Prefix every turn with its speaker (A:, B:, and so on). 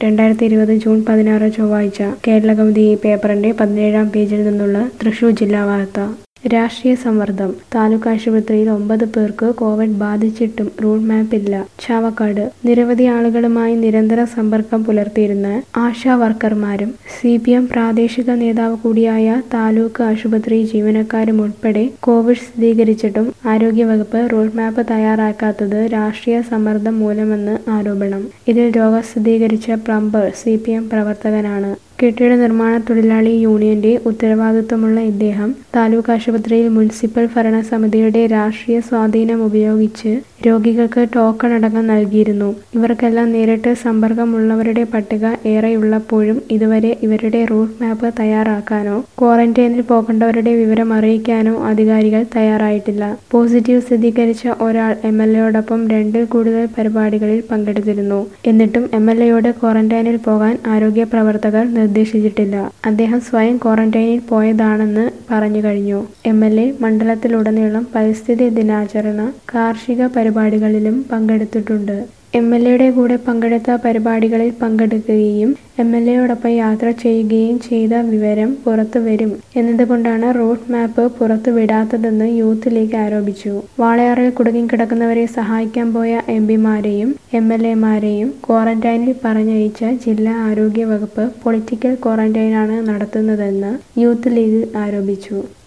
A: രണ്ടായിരത്തി ഇരുപത് ജൂൺ പതിനാറ് ചൊവ്വാഴ്ച കേരളകൗമുദി ഈ പേപ്പറിന്റെ പതിനേഴാം പേജിൽ നിന്നുള്ള തൃശൂർ ജില്ലാ വാർത്ത രാഷ്ട്രീയ സമ്മർദ്ദം താലൂക്ക് ആശുപത്രിയിൽ ഒമ്പത് പേർക്ക് കോവിഡ് ബാധിച്ചിട്ടും റൂട്ട് മാപ്പ് ഇല്ല ചാവക്കാട് നിരവധി ആളുകളുമായി നിരന്തര സമ്പർക്കം പുലർത്തിയിരുന്ന ആശാ വർക്കർമാരും സി പി എം പ്രാദേശിക നേതാവ് കൂടിയായ താലൂക്ക് ആശുപത്രി ജീവനക്കാരും ഉൾപ്പെടെ കോവിഡ് സ്ഥിരീകരിച്ചിട്ടും ആരോഗ്യവകുപ്പ് റൂട്ട് മാപ്പ് തയ്യാറാക്കാത്തത് രാഷ്ട്രീയ സമ്മർദ്ദം മൂലമെന്ന് ആരോപണം ഇതിൽ രോഗം സ്ഥിരീകരിച്ച പ്ലംബർ സി പി എം പ്രവർത്തകനാണ് കെട്ടിട നിർമ്മാണ തൊഴിലാളി യൂണിയന്റെ ഉത്തരവാദിത്വമുള്ള ഇദ്ദേഹം താലൂക്ക് ആശുപത്രിയിൽ മുനിസിപ്പൽ ഭരണസമിതിയുടെ രാഷ്ട്രീയ സ്വാധീനം ഉപയോഗിച്ച് രോഗികൾക്ക് ടോക്കൺ അടക്കം നൽകിയിരുന്നു ഇവർക്കെല്ലാം നേരിട്ട് സമ്പർക്കമുള്ളവരുടെ പട്ടിക ഏറെയുള്ളപ്പോഴും ഇതുവരെ ഇവരുടെ റൂട്ട് മാപ്പ് തയ്യാറാക്കാനോ ക്വാറന്റൈനിൽ പോകേണ്ടവരുടെ വിവരം അറിയിക്കാനോ അധികാരികൾ തയ്യാറായിട്ടില്ല പോസിറ്റീവ് സ്ഥിരീകരിച്ച ഒരാൾ എം എൽ എയോടൊപ്പം രണ്ടിൽ കൂടുതൽ പരിപാടികളിൽ പങ്കെടുത്തിരുന്നു എന്നിട്ടും എം എൽ എയോട് ക്വാറന്റൈനിൽ പോകാൻ ആരോഗ്യ പ്രവർത്തകർ നിർദ്ദേശിച്ചിട്ടില്ല അദ്ദേഹം സ്വയം ക്വാറന്റൈനിൽ പോയതാണെന്ന് പറഞ്ഞു കഴിഞ്ഞു എം എൽ എ മണ്ഡലത്തിലുടനീളം പരിസ്ഥിതി ദിനാചരണ കാർഷിക പരിപാടികളിലും പങ്കെടുത്തിട്ടുണ്ട് എം എൽ എയുടെ കൂടെ പങ്കെടുത്ത പരിപാടികളിൽ പങ്കെടുക്കുകയും എം എൽ എയോടൊപ്പം യാത്ര ചെയ്യുകയും ചെയ്ത വിവരം പുറത്തു വരും എന്നതുകൊണ്ടാണ് റൂട്ട് മാപ്പ് പുറത്തുവിടാത്തതെന്ന് യൂത്ത് ലീഗ് ആരോപിച്ചു വാളയാറിൽ കുടുങ്ങിക്കിടക്കുന്നവരെ സഹായിക്കാൻ പോയ എം പിമാരെയും എം എൽ എമാരെയും ക്വാറന്റൈനിൽ പറഞ്ഞയച്ച ജില്ലാ ആരോഗ്യ വകുപ്പ് പൊളിറ്റിക്കൽ ക്വാറന്റൈനാണ് നടത്തുന്നതെന്ന് യൂത്ത് ലീഗ് ആരോപിച്ചു